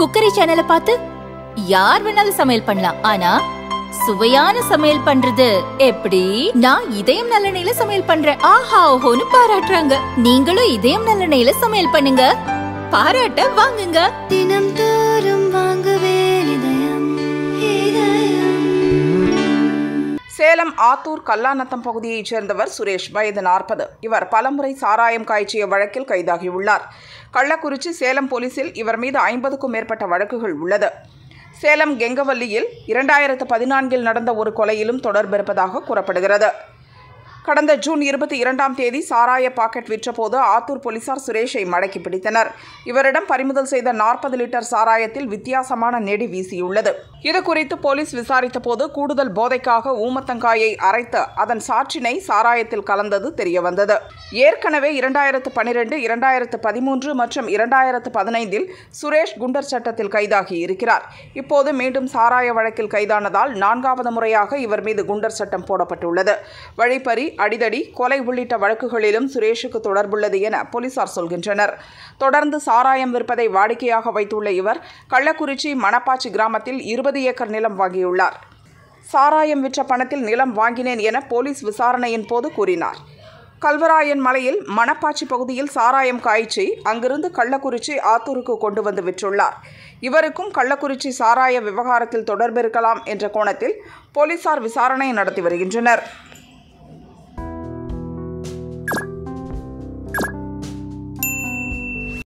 cookery சேனலை பார்த்து யார் வேணாலும் சமையல் பண்ணலாம் ஆனா சுவையான சமையல் பண்றது எப்படி நான் இதயம் நல்லெண்ணெயில சமையல் பண்றேன் ஆஹா ஓஹோன்னு பாராட்டுறாங்க நீங்களும் இதயம் நல்லெண்ணெயில சமையல் பண்ணுங்க பாராட்ட வாங்குங்க தினம் தோறும் வாங்குவே இதயம் இதயம் சேலம் ஆத்தூர் கல்லாநத்தம் பகுதியைச் சேர்ந்தவர் சுரேஷ் வயது நாற்பது இவர் பலமுறை சாராயம் காய்ச்சிய வழக்கில் கைதாகியுள்ளார் கள்ளக்குறிச்சி சேலம் போலீசில் இவர் மீது ஐம்பதுக்கும் மேற்பட்ட வழக்குகள் உள்ளது சேலம் கெங்கவல்லியில் இரண்டாயிரத்து பதினான்கில் நடந்த ஒரு கொலையிலும் தொடர்பிருப்பதாக கூறப்படுகிறது கடந்த ஜூன் இருபத்தி இரண்டாம் தேதி சாராய பாக்கெட் விற்றபோது ஆத்தூர் போலீசார் சுரேஷை மடக்கி பிடித்தனர் இவரிடம் பறிமுதல் செய்த நாற்பது லிட்டர் சாராயத்தில் வித்தியாசமான நெடி வீசியுள்ளது இது குறித்து போலீஸ் விசாரித்த போது கூடுதல் போதைக்காக ஊமத்தங்காயை அரைத்து அதன் சாற்றினை சாராயத்தில் கலந்தது தெரியவந்தது ஏற்கனவே இரண்டாயிரத்து பனிரெண்டு இரண்டாயிரத்து பதிமூன்று மற்றும் இரண்டாயிரத்து பதினைந்தில் சுரேஷ் குண்டர் சட்டத்தில் கைதாகி இருக்கிறார் இப்போது மீண்டும் சாராய வழக்கில் கைதானதால் நான்காவது முறையாக இவர் மீது குண்டர் சட்டம் போடப்பட்டுள்ளது வழிப்பறி அடிதடி கொலை உள்ளிட்ட வழக்குகளிலும் சுரேஷுக்கு தொடர்புள்ளது என போலீசார் சொல்கின்றனர் தொடர்ந்து சாராயம் விற்பதை வாடிக்கையாக வைத்துள்ள இவர் கள்ளக்குறிச்சி மணப்பாச்சி கிராமத்தில் இருபது ஏக்கர் நிலம் வாங்கியுள்ளார் சாராயம் விற்ற பணத்தில் நிலம் வாங்கினேன் என போலீஸ் விசாரணையின் போது கூறினார் கல்வராயன் மலையில் மணப்பாச்சி பகுதியில் சாராயம் காய்ச்சி அங்கிருந்து கள்ளக்குறிச்சி ஆத்தூருக்கு கொண்டு வந்து விற்றுள்ளார் இவருக்கும் கள்ளக்குறிச்சி சாராய விவகாரத்தில் தொடர்பிருக்கலாம் என்ற கோணத்தில் போலீசார் விசாரணை நடத்தி வருகின்றனர்